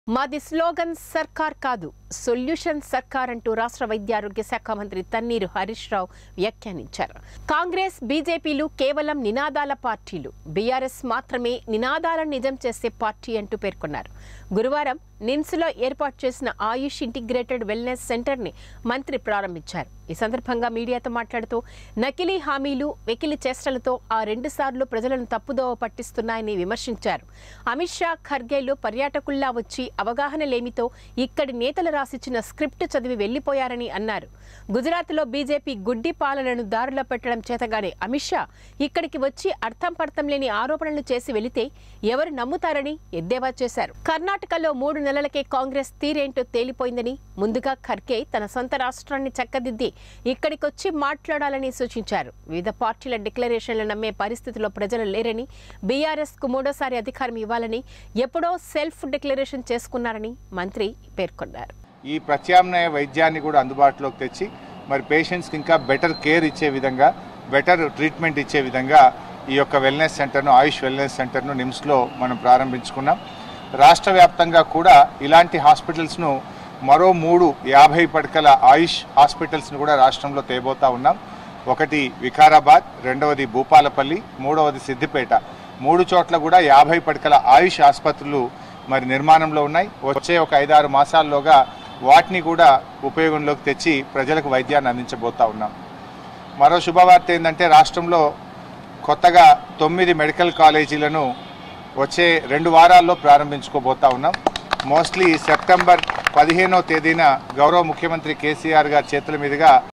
మాది స్లోగన్ సర్కార్ కాదు సొల్యూషన్ సర్కార్ అంటూ రాష్ట్ర వైద్యారోగ్య శాఖ మంత్రి తన్నీరు హరీష్ రావు వ్యాఖ్యానించారు కాంగ్రెస్ బీజేపీలు కేవలం నినాదాల పార్టీలు బీఆర్ఎస్ మాత్రమే నినాదాలను నిజం చేసే పార్టీ అంటూ పేర్కొన్నారు గురువారం నిమ్స్లో ఏర్పాటు చేసిన ఆయుష్ ఇంటిగ్రేటెడ్ వెల్నెస్ సెంటర్ని మంత్రి ప్రారంభించారు ఈ సందర్భంగా మీడియాతో మాట్లాడుతూ నకిలీ హామీలు వెకిలి చేష్టలతో ఆ రెండు సార్లు ప్రజలను తప్పుదోవ పట్టిస్తున్నాయని విమర్శించారు అమిత్ షా ఖర్గేలు పర్యాటకుల్లా వచ్చి అవగాహన లేమితో ఇక్కడి నేతలు రాసిచ్చిన స్క్రిప్ట్ చదివి వెళ్లిపోయారని అన్నారు గుజరాత్లో బీజేపీ గుడ్డి పాలనను దారిలో పెట్టడం చేతగానే అమిత్ షా ఇక్కడికి వచ్చి అర్థం పర్థం లేని ఆరోపణలు చేసి వెళితే ఎవరు నమ్ముతారని ఎద్దేవా చేశారు కర్ణాటకలో మూడు నెలలకే కాంగ్రెస్ తీరేంటో తేలిపోయిందని ముందుగా ఖర్గే తన సొంత రాష్ట్రాన్ని చక్కదిద్ది ఇక్కడికొచ్చి మాట్లాడాలని సూచించారు వివిధ పార్టీల డిక్లరేషన్లు నమ్మే పరిస్థితిలో ప్రజలు లేరని బీఆర్ఎస్ కు మూడోసారి అధికారం ఇవ్వాలని ఎప్పుడో సెల్ఫ్ డిక్లరేషన్ చేసుకున్నారని మంత్రి పేర్కొన్నారు ఈ ప్రత్యామ్నాయ వైద్యాన్ని కూడా అందుబాటులోకి తెచ్చి మరి పేషెంట్స్కి ఇంకా బెటర్ కేర్ ఇచ్చే విధంగా బెటర్ ట్రీట్మెంట్ ఇచ్చే విధంగా ఈ యొక్క వెల్నెస్ సెంటర్ను ఆయుష్ వెల్నెస్ సెంటర్ను నిమ్స్లో మనం ప్రారంభించుకున్నాం రాష్ట్ర వ్యాప్తంగా కూడా ఇలాంటి హాస్పిటల్స్ను మరో మూడు యాభై పడకల ఆయుష్ హాస్పిటల్స్ను కూడా రాష్ట్రంలో తేబోతా ఉన్నాం ఒకటి వికారాబాద్ రెండవది భూపాలపల్లి మూడవది సిద్దిపేట మూడు చోట్ల కూడా యాభై పడకల ఆయుష్ ఆసుపత్రులు మరి నిర్మాణంలో ఉన్నాయి వచ్చే ఒక ఐదారు మాసాల్లోగా వాటిని కూడా ఉపయోగంలోకి తెచ్చి ప్రజలకు వైద్యాన్ని అందించబోతా ఉన్నాం మరో శుభవార్త ఏంటంటే రాష్ట్రంలో కొత్తగా తొమ్మిది మెడికల్ కాలేజీలను వచ్చే రెండు వారాల్లో ప్రారంభించుకోబోతా ఉన్నాం మోస్ట్లీ సెప్టెంబర్ పదిహేనో తేదీన గౌరవ ముఖ్యమంత్రి కేసీఆర్ గారి చేతుల మీదుగా